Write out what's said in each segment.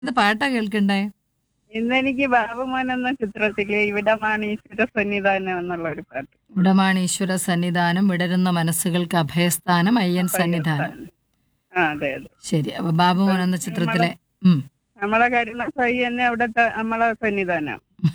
ഇത് പാട്ടാ കേൾക്കണ്ടേ ഇന്നെനിക്ക് ബാബുമോൻ എന്ന ചിത്രത്തിലെ ഇവിടമാണ് ഈശ്വര സന്നിധാനം എന്നുള്ള ഒരു പാട്ട് ഇവിടമാണീശ്വര സന്നിധാനം വിടരുന്ന മനസ്സുകൾക്ക് അഭയസ്ഥാനം അയ്യൻ സന്നിധാനം ആ അതെ അതെ ശരി അപ്പൊ ബാബുമോൻ എന്ന ചിത്രത്തിലെ ഉം നമ്മളെ കരുണസായി തന്നെ അവിടത്തെ നമ്മളെ സന്നിധാനം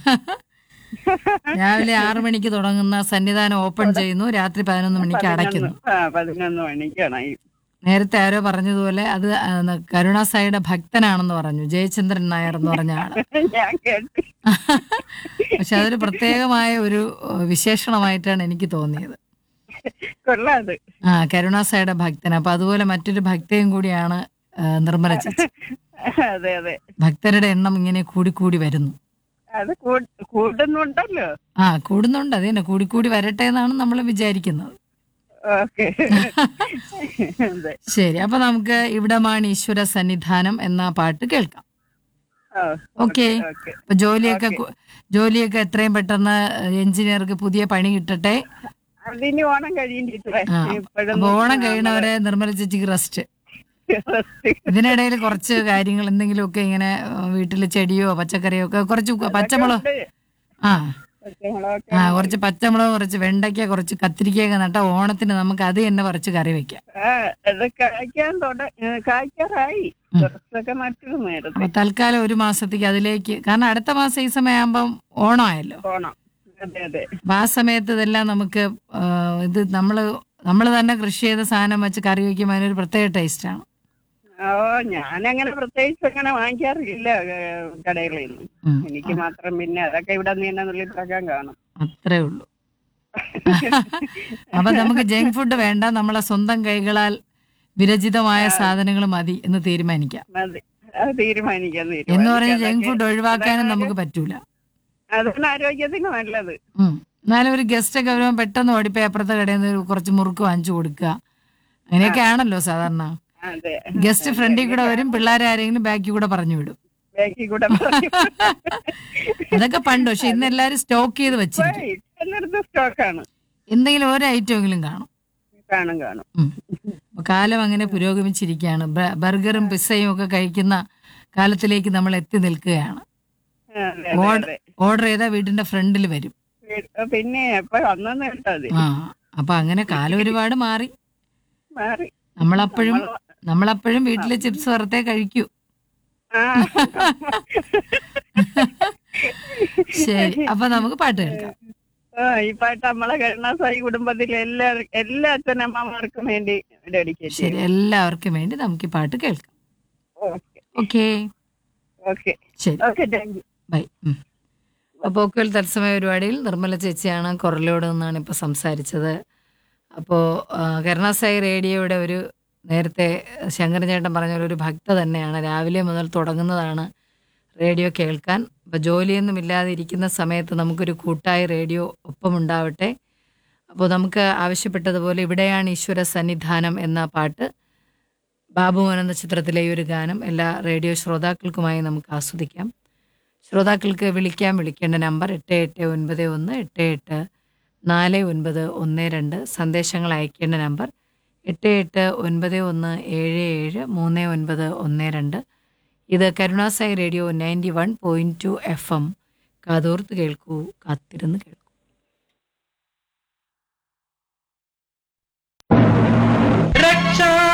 രാവിലെ ആറു മണിക്ക് തുടങ്ങുന്ന സന്നിധാനം ഓപ്പൺ ചെയ്യുന്നു രാത്രി പതിനൊന്ന് മണിക്ക് അടയ്ക്കുന്നു ആ പതിനൊന്ന് മണിക്കാണ് ഈ നേരത്തെ ആരോ പറഞ്ഞതുപോലെ അത് ആ, ന- കരുണാസായിയുടെ ഭക്തനാണെന്ന് പറഞ്ഞു ജയചന്ദ്രൻ നായർ എന്ന് പറഞ്ഞ ആള് ഞാൻ കേട്ടു പക്ഷെ അതൊരു പ്രത്യേകമായ ഒരു ഏഹ്, വിശേഷണമായിട്ടാണ് എനിക്ക് തോന്നിയത് കൊള്ളാത് ആ കരുണാസായിയുടെ ഭക്തൻ അപ്പൊ അതുപോലെ മറ്റൊരു ഭക്തയും കൂടിയാണ് ഏഹ്, നിർമ്മല ചേച്ചി അതെ അതെ ഭക്തരുടെ എണ്ണം ഇങ്ങനെ കൂടിക്കൂടി വരുന്നു അത് കൂ- കൂടുന്നുണ്ടല്ലോ ആ കൂടുന്നുണ്ട് അത് തന്നെ കൂടിക്കൂടി വരട്ടെ എന്നാണ് നമ്മൾ വിചാരിക്കുന്നത് ഓക്കെ അതെ ശരി അപ്പൊ നമുക്ക് ഇവിടമാണ് ഈശ്വര സന്നിധാനം എന്ന പാട്ട് കേൾക്കാം ഓ, ഓക്കെ ഓക്കെ അപ്പൊ ജോലിയൊക്കെ കു- ജോലിയൊക്കെ എത്രയും പെട്ടെന്ന് എഞ്ചിനീയർക്ക് പുതിയ പണി കിട്ടട്ടെ അതിന് ഓണം കഴിയും ടീച്ചറെ ആ ഇപ്പോഴും അപ്പൊ ഓണം കഴിയണവരെ നിർമ്മല ചേച്ചിക്ക് റെസ്റ്റ് ഇതിനിടയിൽ കുറച്ച് കാര്യങ്ങൾ എന്തെങ്കിലുമൊക്കെ ഇങ്ങനെ വീട്ടിൽ ചെടിയോ പച്ചക്കറിയോ ഒക്കെ കുറച്ച് പച്ചമുളക് ആ പച്ചമുളകൊക്കെ ആ കുറച്ച് പച്ചമുളക് കുറച്ച് വെണ്ടയ്ക്ക കുറച്ച് കത്തിരിക്കയൊക്കെ നട്ട ഓണത്തിന് നമുക്ക് അത് തന്നെ കുറച്ച് കറി വെക്കാം ആ അത് കായ്ക്കാൻ തുട ഏ, കായ്ക്കാറായി കുറച്ചൊക്കെ നട്ടു നേരത്തെ അപ്പൊ തൽക്കാലം ഒരു മാസത്തേക്ക് അതിലേക്ക് കാരണം അടുത്ത മാസം ഈ സമയമാകുമ്പം ഓണമായല്ലോ ഓണം അതെ അതെ അപ്പൊ ആ സമയത്ത് ഇതെല്ലാം നമുക്ക് ആ, ഇത് നമ്മള് നമ്മൾ തന്നെ കൃഷി ചെയ്ത സാധനം വെച്ച് കറി വെക്കുമ്പോൾ അതിനൊരു പ്രത്യേക ടേസ്റ്റാണ് ഓ ഞാനങ്ങനെ പ്രത്യേകിച്ച് അങ്ങനെ വാങ്ങിക്കാറില്ല ഏ, കടകളിൽ നിന്ന് ഉം. എനിക്ക് മാത്രം പിന്നെ അതൊക്കെ ഇവിടെ നീണ്ട നുള്ളിൽ പ്രകാരം കാണും അത്രേ ഉള്ളൂ അപ്പൊ നമുക്ക് ജങ്ക് ഫുഡ് വേണ്ട നമ്മളെ സ്വന്തം കൈകളാൽ വിരചിതമായ സാധനങ്ങൾ മതി എന്ന് തീരുമാനിക്കാം മതി അത് തീരുമാനിക്കാൻ എന്ന് പറഞ്ഞ് തീരുമാനിക്കാം ജങ്ക് ഫുഡ് ഒഴിവാക്കാനും നമുക്ക് പറ്റൂല അതാണ് ആരോഗ്യത്തിന് നല്ലത് ഉം. എന്നാലും ഒരു ഗസ്റ്റ് ഒക്കെ വരുമ്പോൾ പെട്ടെന്ന് ഓടിപ്പോയി അപ്പുറത്തെ കടയിൽ നിന്ന് കുറച്ച് മുറുക്ക് വാങ്ങിച്ചു കൊടുക്കുക അങ്ങനെയൊക്കെ ആണല്ലോ സാധാരണ അതെ ഗസ്റ്റ് ഫ്രണ്ടിൽ കൂടെ വരും പിള്ളേരെ ആരെങ്കിലും ബാക്കിൽ കൂടെ പറഞ്ഞു വിടും ബാക്കി കൂടെ പറയും. അതൊക്കെ പണ്ട് പക്ഷെ ഇന്ന് എല്ലാരും സ്റ്റോക്ക് ചെയ്ത് വെച്ചിരിക്കും ഏയ്, എല്ലായിടത്തും സ്റ്റോക്കാണ് എന്തെങ്കിലും ഒരു ഐറ്റമെങ്കിലും കാണും കാണും കാണും ഉം. അപ്പൊ കാലം അങ്ങനെ പുരോഗമിച്ചിരിക്കുകയാണ് ബ- ബർഗറും പിസ്സയും ഒക്കെ കഴിക്കുന്ന കാലത്തിലേക്ക് നമ്മൾ എത്തി നിൽക്കുകയാണ് അതെ, അതെ, ഓർഡർ അതെ. ഓർഡർ ചെയ്താൽ വീടിന്റെ ഫ്രണ്ടിൽ വരും പിന്നെ എപ്പോ അന്നു കേട്ടോ അത് ആ അപ്പൊ അങ്ങനെ കാലം ഒരുപാട് മാറി മാറി നമ്മളപ്പോഴും നമ്മളപ്പോഴും വീട്ടിലെ ചിപ്സ് വറുത്തേ കഴിക്കൂ ആ ശരി അപ്പൊ നമുക്ക് പാട്ട് കേൾക്കാം ആ, ഈ പാട്ട് നമ്മളെ കരുണാസായി കുടുംബത്തിലെ എല്ലാ എല്ലാ അച്ഛനമ്മമാർക്കും വേണ്ടി ഡെഡിക്കേറ്റ് ശരി എല്ലാവർക്കും വേണ്ടി നമുക്ക് ഈ പാട്ട് കേൾക്കാം ഓക്കെ ഓക്കേ ഓക്കെ ശരി ഓക്കെ താങ്ക് യു ബൈ ഉം. അപ്പോൾ പോക്കുവൽ തത്സമയ പരിപാടിയിൽ നിർമ്മല ചേച്ചിയാണ് കുറലോട് നിന്നാണ് ഇപ്പോൾ സംസാരിച്ചത് അപ്പോൾ കരുണാസായി റേഡിയോയുടെ ഒരു നേരത്തെ ശങ്കരചേട്ടൻ പറഞ്ഞ പോലെ ഒരു ഭക്ത തന്നെയാണ് രാവിലെ മുതൽ തുടങ്ങുന്നതാണ് റേഡിയോ കേൾക്കാൻ അപ്പോൾ ജോലിയൊന്നും ഇല്ലാതെ ഇരിക്കുന്ന സമയത്ത് നമുക്കൊരു കൂട്ടായ റേഡിയോ ഒപ്പമുണ്ടാവട്ടെ അപ്പോൾ നമുക്ക് ആവശ്യപ്പെട്ടതുപോലെ ഇവിടെയാണ് ഈശ്വര സന്നിധാനം എന്ന പാട്ട് ബാബുമോൻ എന്ന ചിത്രത്തിലെ ഈ ഒരു ഗാനം എല്ലാ റേഡിയോ ശ്രോതാക്കൾക്കുമായി നമുക്ക് ആസ്വദിക്കാം ശ്രോതാക്കൾക്ക് വിളിക്കാൻ വിളിക്കേണ്ട നമ്പർ എട്ട് എട്ട് ഒൻപത് ഒന്ന് എട്ട് എട്ട് നാല് ഒൻപത് ഒന്ന് രണ്ട് സന്ദേശങ്ങൾ അയക്കേണ്ട നമ്പർ എട്ട് എട്ട് ഒൻപത് ഒന്ന് ഏഴ് ഏഴ് മൂന്ന് ഒൻപത് ഒന്ന് രണ്ട് ഇത് Karunasai radio ninety one point two F M കാതോർത്ത് കേൾക്കൂ കാത്തിരുന്ന് കേൾക്കൂ രക്ഷാ